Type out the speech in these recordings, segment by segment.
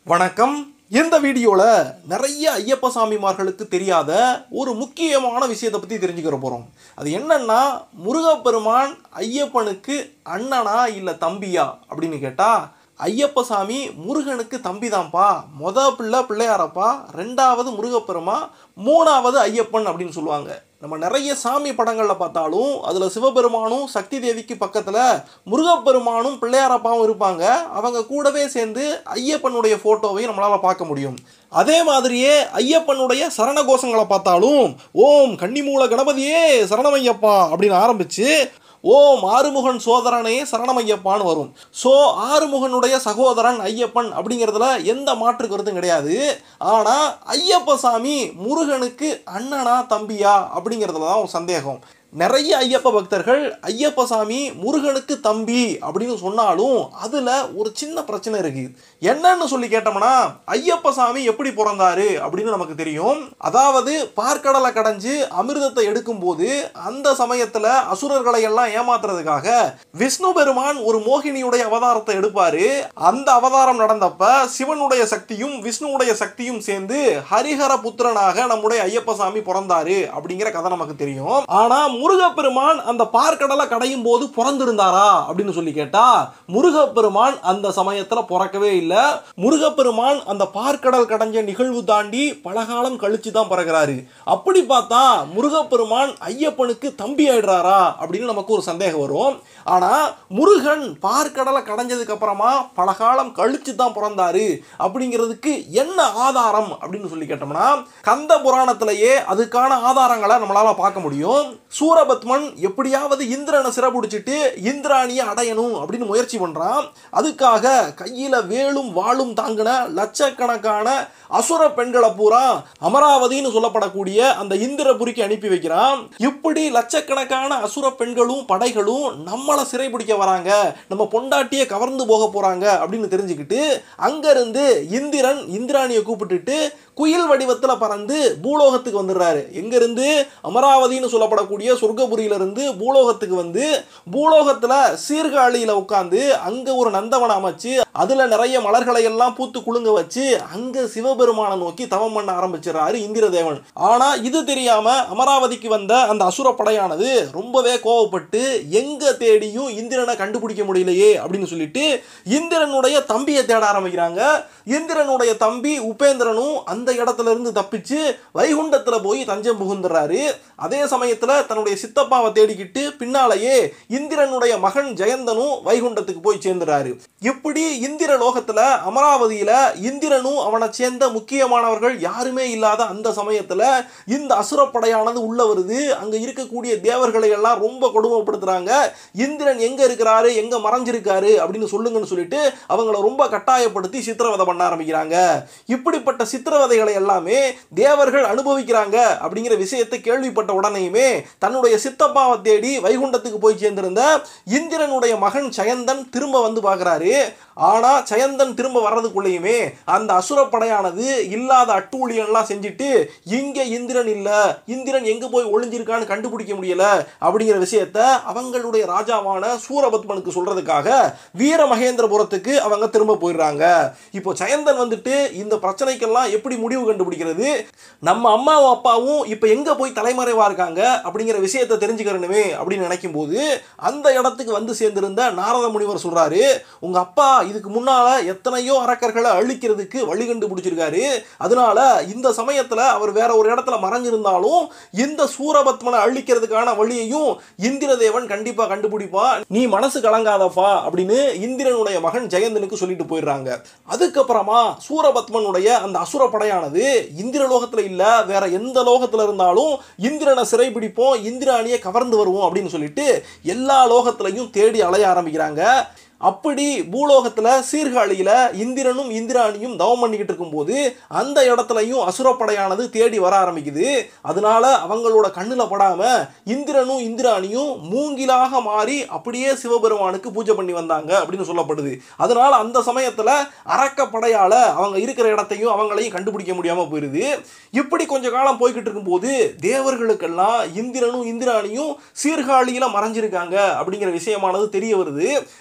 வணக்கம் இந்த வீடியோவில் நிறைய ஐயப்ப சாமிமார்களுக்கு தெரியாத ஒரு முக்கியமான விஷயத்தை பற்றி தெரிஞ்சுக்கிற போகிறோம் அது என்னன்னா முருகப்பெருமான் ஐயப்பனுக்கு அண்ணனா இல்லை தம்பியா அப்படின்னு கேட்டால் ஐயப்ப சாமி முருகனுக்கு தம்பி தான்ப்பா மொத பிள்ளை பிள்ளையாரப்பா ரெண்டாவது முருகப்பெருமா மூணாவது ஐயப்பன் அப்படின்னு சொல்லுவாங்க நம்ம நிறைய சாமி படங்களில் பார்த்தாலும் அதில் சிவபெருமானும் சக்தி தேவிக்கு பக்கத்தில் முருகப்பெருமானும் பிள்ளையாரப்பாவும் இருப்பாங்க அவங்க கூடவே சேர்ந்து ஐயப்பனுடைய ஃபோட்டோவையும் நம்மளால் பார்க்க முடியும் அதே மாதிரியே ஐயப்பனுடைய சரண கோஷங்களை பார்த்தாலும் ஓம் கன்னிமூல கணபதியே சரணமையப்பா அப்படின்னு ஆரம்பித்து ஓம் ஆறுமுகன் சோதரனே சரணமையப்பான்னு வரும் ஸோ ஆறுமுகனுடைய சகோதரன் ஐயப்பன் அப்படிங்கிறதுல எந்த மாற்று கருத்தும் கிடையாது ஆனால் ஐயப்ப சாமி முருகனுக்கு அண்ணனா தம்பியா அப்படிங்கிறதுல தான் ஒரு சந்தேகம் நிறைய ஐயப்ப பக்தர்கள் ஐயப்ப சாமி முருகனுக்கு தம்பி அப்படின்னு சொன்னாலும் அதில் ஒரு சின்ன பிரச்சனை இருக்குது என்னன்னு சொல்லி கேட்டோம்னா ஐயப்ப சாமி எப்படி பிறந்தாரு அப்படின்னு நமக்கு தெரியும் அதாவது பார்க்கடலை கடைஞ்சு அமிர்தத்தை எடுக்கும்போது அந்த சமயத்தில் அசுரர்களை எல்லாம் ஏமாத்துறதுக்காக விஷ்ணு பெருமான் ஒரு மோகினியுடைய அவதாரத்தை எடுப்பாரு அந்த அவதாரம் நடந்தப்ப சிவனுடைய சக்தியும் விஷ்ணுவுடைய சக்தியும் சேர்ந்து ஹரிஹர புத்திரனாக நம்முடைய ஐயப்ப சாமி பிறந்தாரு அப்படிங்கிற கதை நமக்கு தெரியும் ஆனா முருகப்பெருமான் அந்த பார்க்கடலை கடையும் போது பிறந்திருந்தாரா அப்படின்னு சொல்லி கேட்டா முருகப்பெருமான் அந்த சமயத்துல பிறக்கவே இல்லை முருகப்பெருமான் அந்த பார்க்கடல் கடைஞ்ச நிகழ்வு தாண்டி பலகாலம் கழிச்சு தான் பிறகுறாரு அப்படி பார்த்தா முருகப்பெருமான் ஐயப்பனுக்கு தம்பி ஆயிடுறாரா அப்படின்னு நமக்கு ஒரு சந்தேகம் வரும் ஆனா முருகன் பார்க்கடலை கடைஞ்சதுக்கு அப்புறமா பலகாலம் கழிச்சு தான் பிறந்தாரு அப்படிங்கிறதுக்கு என்ன ஆதாரம் அப்படின்னு சொல்லி கேட்டோம்னா கந்த புராணத்திலேயே அதுக்கான ஆதாரங்களை நம்மளால பார்க்க முடியும் சூரபத்மன் எப்படியாவது இந்திரனை சிறப்பிடிச்சிட்டு இந்திராணியை அடையணும் அப்படின்னு முயற்சி பண்றான் அதுக்காக கையில வேலும் வாளும் தாங்கின லட்சக்கணக்கான அசுர பெண்களை பூரா அமராவதின்னு சொல்லப்படக்கூடிய அந்த இந்திரபுரிக்கு அனுப்பி வைக்கிறான் இப்படி லட்சக்கணக்கான அசுர பெண்களும் படைகளும் நம்மளை சிறைபிடிக்க வராங்க நம்ம பொண்டாட்டியை கவர்ந்து போக போறாங்க அப்படின்னு தெரிஞ்சுக்கிட்டு அங்கிருந்து இந்திரன் இந்திராணியை கூப்பிட்டுட்டு குயில் வடிவத்தில் பறந்து பூலோகத்துக்கு வந்துடுறாரு எங்கிருந்து அமராவதின்னு சொல்லப்படக்கூடிய சொர்க்கபுரியிலிருந்து பூலோகத்துக்கு வந்து பூலோகத்தில் சீர்காழியில் உட்காந்து அங்கே ஒரு நந்தவனம் அமைச்சு அதில் நிறைய மலர்களை எல்லாம் பூத்து குலுங்க வச்சு அங்கே சிவபெருமானை நோக்கி தவம் பண்ண ஆரம்பிச்சிடறாரு இந்திரதேவன் ஆனால் இது தெரியாமல் அமராவதிக்கு வந்த அந்த அசுர படையானது ரொம்பவே கோவப்பட்டு எங்கே தேடியும் இந்திரனை கண்டுபிடிக்க முடியலையே அப்படின்னு சொல்லிட்டு இந்திரனுடைய தம்பியை தேட ஆரம்பிக்கிறாங்க இந்திரனுடைய தம்பி உபேந்திரனும் அந்த இடத்துல இருந்து தப்பிச்சு வைகுண்டத்தில் போய் தஞ்சம் புகுந்துடுறாரு அதே சமயத்தில் தன்னுடைய சித்தப்பாவை தேடிக்கிட்டு பின்னாலேயே இந்திரனுடைய மகன் ஜெயந்தனும் வைகுண்டத்துக்கு போய் சேர்ந்துறாரு இப்படி இந்திர லோகத்தில் அமராவதியில் இந்திரனும் அவனை சேர்ந்த முக்கியமானவர்கள் யாருமே இல்லாத அந்த சமயத்தில் இந்த அசுரப்படையானது உள்ள வருது அங்கே இருக்கக்கூடிய தேவர்களை எல்லாம் ரொம்ப கொடுமைப்படுத்துறாங்க இந்திரன் எங்க இருக்கிறாரு எங்க மறைஞ்சிருக்காரு அப்படின்னு சொல்லுங்கன்னு சொல்லிட்டு அவங்கள ரொம்ப கட்டாயப்படுத்தி சித்திரவதை பண்ண ஆரம்பிக்கிறாங்க இப்படிப்பட்ட சித்திரவதைகளை எல்லாமே தேவர்கள் அனுபவிக்கிறாங்க அப்படிங்கிற விஷயத்தை கேள்விப்பட்ட உடனேயுமே தன்னுடைய சித்தப்பாவை தேடி வைகுண்டத்துக்கு போய் சேர்ந்திருந்த இந்திரனுடைய மகன் சயந்தன் திரும்ப வந்து பார்க்குறாரு ஆனால் சயந்தன் திரும்ப வர்றதுக்குள்ளேயுமே அந்த அசுரப்படையானது இல்லாத அட்டூழியெல்லாம் செஞ்சுட்டு இங்கே இந்திரன் இல்லை இந்திரன் எங்கே போய் ஒளிஞ்சிருக்கான்னு கண்டுபிடிக்க முடியல அப்படிங்கிற விஷயத்த அவங்களுடைய ராஜாவான சூரபத்மனுக்கு சொல்றதுக்காக வீர மகேந்திரபுரத்துக்கு அவங்க திரும்ப போயிடுறாங்க இப்போ சயந்தன் வந்துட்டு இந்த பிரச்சனைக்கெல்லாம் எப்படி முடிவு கண்டுபிடிக்கிறது நம்ம அம்மாவும் அப்பாவும் இப்போ எங்கே போய் தலைமறைவா இருக்காங்க அப்படிங்கிற விஷயத்தை தெரிஞ்சுக்கிறணுமே அப்படின்னு நினைக்கும் போது அந்த இடத்துக்கு வந்து சேர்ந்திருந்த நாரத முனிவர் சொல்றாரு உங்க அப்பா இதுக்கு முன்னால எத்தனையோ அரக்கர்களை அழிக்கிறதுக்கு வழி கண்டுபிடிச்சிருக்காரு அதனால இந்த சமயத்துல அவர் வேற ஒரு இடத்துல மறைஞ்சிருந்தாலும் இந்த சூரபத்மனை அழிக்கிறதுக்கான வழியையும் இந்திரதேவன் கண்டிப்பா கண்டுபிடிப்பான் நீ மனசு கலங்காதப்பா அப்படின்னு இந்திரனுடைய மகன் ஜெயந்தனுக்கு சொல்லிட்டு போயிடுறாங்க அதுக்கப்புறமா சூரபத்மனுடைய அந்த அசுர படையானது இந்திரலோகத்துல இல்ல வேற எந்த லோகத்துல இருந்தாலும் இந்திரனை சிறைபிடிப்போம் இந்திராணியை கவர்ந்து வருவோம் அப்படின்னு சொல்லிட்டு எல்லா லோகத்திலையும் தேடி அலைய ஆரம்பிக்கிறாங்க அப்படி பூலோகத்தில் சீர்காழியில் இந்திரனும் இந்திராணியும் தவம் பண்ணிக்கிட்டு இருக்கும்போது அந்த இடத்துலையும் அசுரப்படையானது தேடி வர ஆரம்பிக்குது அதனால அவங்களோட கண்ணில் படாமல் இந்திரனும் இந்திராணியும் மூங்கிலாக மாறி அப்படியே சிவபெருமானுக்கு பூஜை பண்ணி வந்தாங்க அப்படின்னு சொல்லப்படுது அதனால அந்த சமயத்தில் அரக்கப்படையால் அவங்க இருக்கிற இடத்தையும் அவங்களையும் கண்டுபிடிக்க முடியாமல் போயிடுது இப்படி கொஞ்ச காலம் போய்கிட்டு இருக்கும்போது தேவர்களுக்கெல்லாம் இந்திரனும் இந்திராணியும் சீர்காழியில் மறைஞ்சிருக்காங்க அப்படிங்கிற விஷயமானது தெரிய வருது அதனால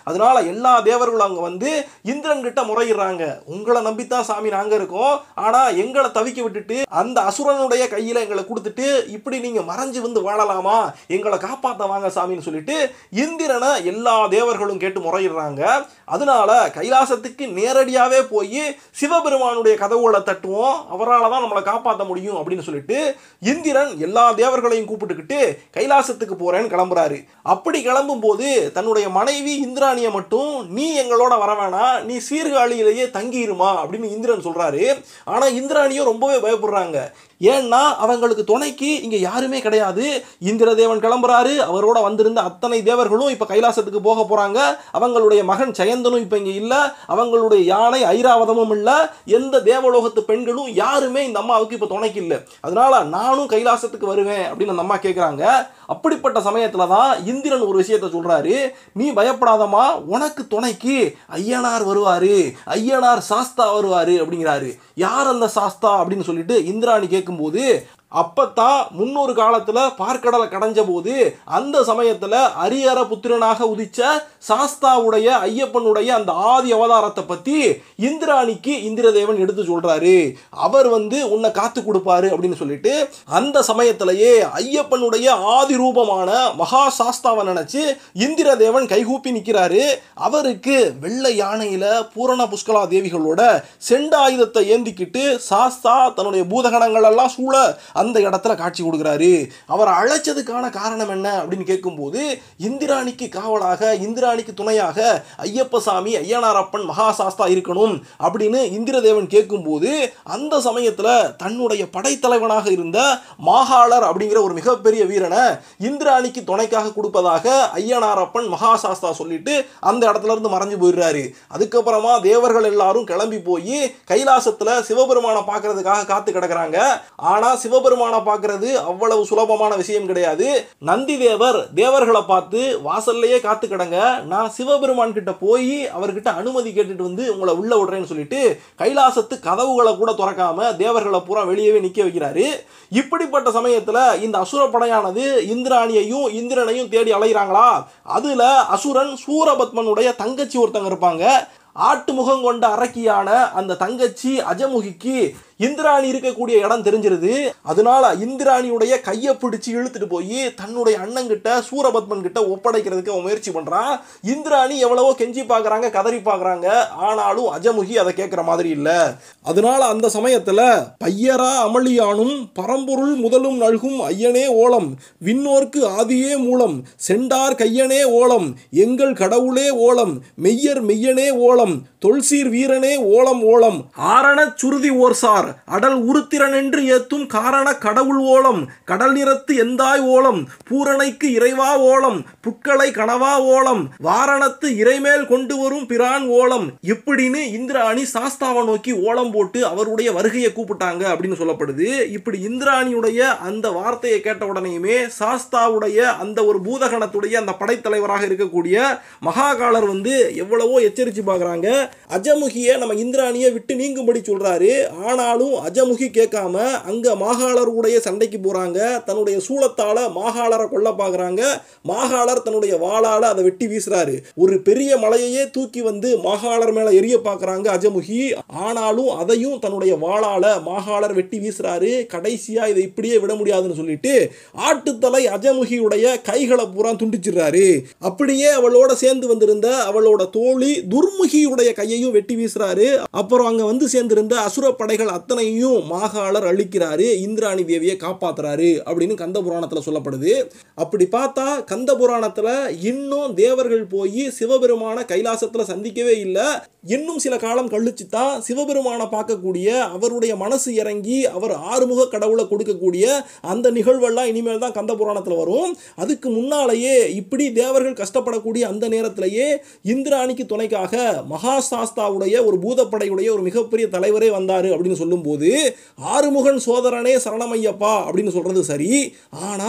எல்லா தேவர்களும் அங்க வந்து இந்திரன் கிட்ட முறையிடுறாங்க உங்களை நம்பித்தான் சாமி நாங்க இருக்கோம் ஆனா எங்களை தவிக்க விட்டுட்டு அந்த அசுரனுடைய கையில எங்களை கொடுத்துட்டு இப்படி நீங்க மறைஞ்சு வந்து வாழலாமா எங்களை காப்பாத்த வாங்க சாமின்னு சொல்லிட்டு இந்திரனை எல்லா தேவர்களும் கேட்டு முறையிடுறாங்க அதனால கைலாசத்துக்கு நேரடியாவே போய் சிவபெருமானுடைய கதவுகளை தட்டுவோம் அவரால் தான் நம்மளை காப்பாற்ற முடியும் அப்படின்னு சொல்லிட்டு இந்திரன் எல்லா தேவர்களையும் கூப்பிட்டுக்கிட்டு கைலாசத்துக்கு போறேன்னு கிளம்புறாரு அப்படி கிளம்பும் போது தன்னுடைய மனைவி இந்திராணியை மட்டும் நீ எங்களோட வர வேணாம் நீ சீர்காழியிலேயே தங்கிருமா அப்படின்னு இந்திரன் சொல்றாரு ஆனா இந்திராணியும் ரொம்பவே பயப்படுறாங்க ஏன்னா அவங்களுக்கு துணைக்கு இங்க யாருமே கிடையாது இந்திரதேவன் கிளம்புறாரு அவரோட வந்திருந்த அத்தனை தேவர்களும் இப்ப கைலாசத்துக்கு போக போறாங்க அவங்களுடைய மகன் ஜெயந்தனும் இப்ப இங்க இல்ல அவங்களுடைய யானை ஐராவதமும் இல்ல எந்த தேவலோகத்து பெண்களும் யாருமே இந்த அம்மாவுக்கு இப்ப துணைக்கு இல்லை அதனால நானும் கைலாசத்துக்கு வருவேன் அப்படின்னு அந்த அம்மா கேட்குறாங்க அப்படிப்பட்ட சமயத்துல தான் இந்திரன் ஒரு விஷயத்த சொல்றாரு நீ பயப்படாதம்மா உனக்கு துணைக்கு ஐயனார் வருவாரு ஐயனார் சாஸ்தா வருவாரு அப்படிங்கிறாரு யார் அந்த சாஸ்தா அப்படின்னு சொல்லிட்டு இந்திராணி கேட்கும்போது அப்பத்தான் முன்னொரு காலத்துல பார்க்கடலை கடைஞ்ச போது அந்த சமயத்துல அரியர புத்திரனாக உதிச்ச சாஸ்தாவுடைய ஐயப்பனுடைய அந்த ஆதி அவதாரத்தை பத்தி இந்திராணிக்கு இந்திரதேவன் எடுத்து சொல்றாரு அவர் வந்து உன்னை காத்து கொடுப்பாரு அப்படின்னு சொல்லிட்டு அந்த சமயத்திலேயே ஐயப்பனுடைய ஆதி ரூபமான மகா சாஸ்தாவை நினைச்சு இந்திரதேவன் கைகூப்பி நிற்கிறாரு அவருக்கு வெள்ளை யானையில பூரண புஷ்கலா தேவிகளோட செண்டாயுதத்தை ஏந்திக்கிட்டு சாஸ்தா தன்னுடைய பூதகணங்கள் எல்லாம் சூழ அந்த இடத்துல காட்சி கொடுக்குறாரு அவர் அழைச்சதுக்கான காரணம் என்ன அப்படின்னு கேட்கும்போது இந்திராணிக்கு காவலாக இந்திராணிக்கு துணையாக ஐயப்பசாமி ஐயனாரப்பன் மகாசாஸ்தா இருக்கணும் அப்படின்னு இந்திரதேவன் கேட்கும்போது அந்த சமயத்தில் தன்னுடைய படைத்தலைவனாக இருந்த மாகாளர் அப்படிங்கிற ஒரு மிகப்பெரிய வீரனை இந்திராணிக்கு துணைக்காக கொடுப்பதாக ஐயனாரப்பன் மகாசாஸ்தா சொல்லிட்டு அந்த இடத்துல இருந்து மறைஞ்சு போயிடுறாரு அதுக்கப்புறமா தேவர்கள் எல்லாரும் கிளம்பி போய் கைலாசத்துல சிவபெருமானை பார்க்கறதுக்காக காத்து கிடக்குறாங்க ஆனா சிவபெருமானை பார்க்கறது அவ்வளவு சுலபமான விஷயம் கிடையாது நந்தி தேவர் தேவர்களை பார்த்து வாசல்லையே காத்து கிடங்க நான் சிவபெருமான் கிட்ட போய் அவர்கிட்ட அனுமதி கேட்டுட்டு வந்து உங்களை உள்ள விடுறேன்னு சொல்லிட்டு கைலாசத்து கதவுகளை கூட திறக்காம தேவர்களை பூரா வெளியவே நிக்க வைக்கிறாரு இப்படிப்பட்ட சமயத்துல இந்த அசுர படையானது இந்திராணியையும் இந்திரனையும் தேடி அலைகிறாங்களா அதுல அசுரன் சூரபத்மனுடைய தங்கச்சி ஒருத்தங்க இருப்பாங்க ஆட்டு முகம் கொண்ட அரக்கியான அந்த தங்கச்சி அஜமுகிக்கு இந்திராணி இருக்கக்கூடிய இடம் தெரிஞ்சிருது அதனால இந்திராணியுடைய கையை பிடிச்சு இழுத்துட்டு போய் தன்னுடைய அண்ணங்கிட்ட சூரபத்மன் கிட்ட ஒப்படைக்கிறதுக்கு அவன் முயற்சி பண்றான் இந்திராணி எவ்வளவோ கெஞ்சி பார்க்கறாங்க கதறி பார்க்கறாங்க ஆனாலும் அஜமுகி அதை கேட்குற மாதிரி இல்லை அதனால அந்த சமயத்துல பையரா அமளியானும் பரம்பொருள் முதலும் நல்கும் ஐயனே ஓலம் விண்ணோர்க்கு ஆதியே மூலம் செண்டார் கையனே ஓலம் எங்கள் கடவுளே ஓலம் மெய்யர் மெய்யனே ஓலம் தொல்சீர் வீரனே ஓலம் ஓலம் ஆரணச் சுருதி ஓர்சார் அடல் உருத்திரன் என்று ஏத்தும் காரண கடவுள் ஓலம் கடல் நிறத்து எந்தாய் ஓலம் பூரணைக்கு இறைவா ஓலம் புக்களை கனவா ஓலம் வாரணத்து இறைமேல் கொண்டு வரும் பிரான் ஓலம் இப்படின்னு இந்திராணி சாஸ்தாவை நோக்கி ஓலம் போட்டு அவருடைய வருகையை கூப்பிட்டாங்க அப்படின்னு சொல்லப்படுது இப்படி இந்திராணியுடைய அந்த வார்த்தையை கேட்ட உடனேயுமே சாஸ்தாவுடைய அந்த ஒரு பூதகணத்துடைய அந்த படைத்தலைவராக இருக்கக்கூடிய மகாகாலர் வந்து எவ்வளவோ எச்சரிச்சு பார்க்குறாங்க அஜமுகியை நம்ம இந்திராணியை விட்டு நீங்கும்படி சொல்றாரு ஆனாலும் அஜமுகி கேட்காம அங்க மாகாளருடைய சண்டைக்கு போறாங்க தன்னுடைய சூளத்தால மாகாளரை கொல்ல பார்க்குறாங்க மாகாளர் தன்னுடைய வாளால அதை வெட்டி வீசுறாரு ஒரு பெரிய மலையையே தூக்கி வந்து மாகாளர் மேல எரிய பார்க்குறாங்க அஜமுகி ஆனாலும் அதையும் தன்னுடைய வாளால மாகாளர் வெட்டி வீசுறாரு கடைசியா இதை இப்படியே விட முடியாதுன்னு சொல்லிட்டு ஆட்டுத்தலை அஜமுகியுடைய கைகளை பூரா துண்டிச்சிடுறாரு அப்படியே அவளோட சேர்ந்து வந்திருந்த அவளோட தோழி துர்முகியுடைய கையையும் வெட்டி வீசுறாரு அப்புறம் அங்க வந்து சேர்ந்திருந்த அசுர படைகள் அத்தனையும் மாகாளர் அழிக்கிறாரு இந்திராணி தேவியை காப்பாத்துறாரு அப்படின்னு கந்த புராணத்துல சொல்லப்படுது அப்படி பார்த்தா கந்த புராணத்துல இன்னும் தேவர்கள் போய் சிவபெருமான கைலாசத்துல சந்திக்கவே இல்லை இன்னும் சில காலம் கழிச்சு தான் சிவபெருமானை பார்க்கக்கூடிய அவருடைய மனசு இறங்கி அவர் ஆறுமுக கடவுளை கொடுக்கக்கூடிய அந்த நிகழ்வெல்லாம் இனிமேல் தான் கந்த புராணத்தில் வரும் அதுக்கு முன்னாலேயே இப்படி தேவர்கள் கஷ்டப்படக்கூடிய அந்த நேரத்திலேயே இந்திராணிக்கு துணைக்காக மகாசாஸ்தாவுடைய ஒரு பூதப்படையுடைய ஒரு மிகப்பெரிய தலைவரே வந்தார் அப்படின்னு சொல்லும்போது ஆறுமுகன் சோதரனே சரணமையப்பா அப்படின்னு சொல்றது சரி ஆனால்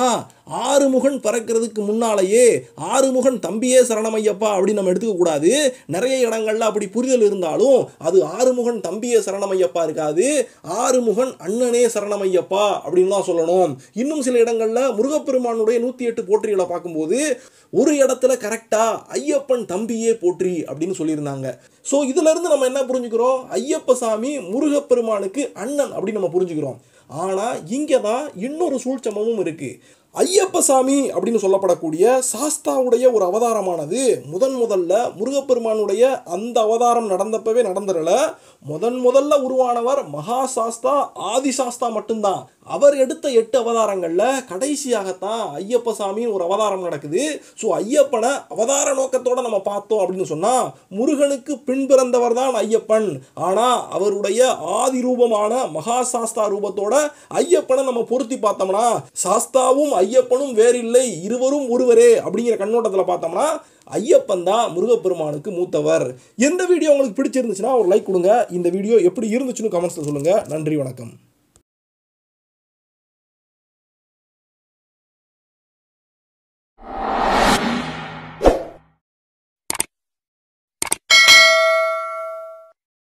ஆறுமுகன் பிறக்கிறதுக்கு முன்னாலேயே ஆறுமுகன் தம்பியே சரணமையப்பா அப்படின்னு நம்ம எடுத்துக்க கூடாது நிறைய இடங்கள்ல அப்படி புரிதல் இருந்தாலும் அது ஆறுமுகன் தம்பியே சரணமையப்பா இருக்காது ஆறுமுகன் அண்ணனே சரணமையப்பா அப்படின்னு தான் சொல்லணும் இன்னும் சில இடங்கள்ல முருகப்பெருமானுடைய நூற்றி எட்டு போற்றிகளை பார்க்கும்போது ஒரு இடத்துல கரெக்டா ஐயப்பன் தம்பியே போற்றி அப்படின்னு சொல்லியிருந்தாங்க ஸோ இதுல இருந்து நம்ம என்ன புரிஞ்சுக்கிறோம் ஐயப்ப சாமி முருகப்பெருமானுக்கு அண்ணன் அப்படின்னு நம்ம புரிஞ்சுக்கிறோம் ஆனால் இங்கே தான் இன்னொரு சூழ்ச்சமமும் இருக்கு ஐயப்ப சாமி அப்படின்னு சொல்லப்படக்கூடிய சாஸ்தாவுடைய ஒரு அவதாரமானது முதன் முதல்ல முருகப்பெருமானுடைய அந்த அவதாரம் நடந்தப்பவே நடந்துடல முதன் முதல்ல உருவானவர் மகா சாஸ்தா ஆதி சாஸ்தா மட்டும்தான் அவர் எடுத்த எட்டு அவதாரங்கள்ல கடைசியாகத்தான் ஐயப்ப சாமின்னு ஒரு அவதாரம் நடக்குது ஸோ ஐயப்பனை அவதார நோக்கத்தோட நம்ம பார்த்தோம் அப்படின்னு சொன்னா முருகனுக்கு பின் பிறந்தவர் தான் ஐயப்பன் ஆனா அவருடைய ஆதி ரூபமான மகா சாஸ்தா ரூபத்தோட ஐயப்பனை நம்ம பொருத்தி பார்த்தோம்னா சாஸ்தாவும் ஐயப்பனும் வேறில்லை இருவரும் ஒருவரே அப்படிங்கிற கண்ணோட்டத்தில் பார்த்தோம்னா ஐயப்பன் தான் முருகப்பெருமானுக்கு மூத்தவர் எந்த வீடியோ உங்களுக்கு பிடிச்சிருந்துச்சுன்னா ஒரு லைக் கொடுங்க இந்த வீடியோ எப்படி இருந்துச்சுன்னு கமெண்ட்ஸில் சொல்லுங்கள் நன்றி வணக்கம்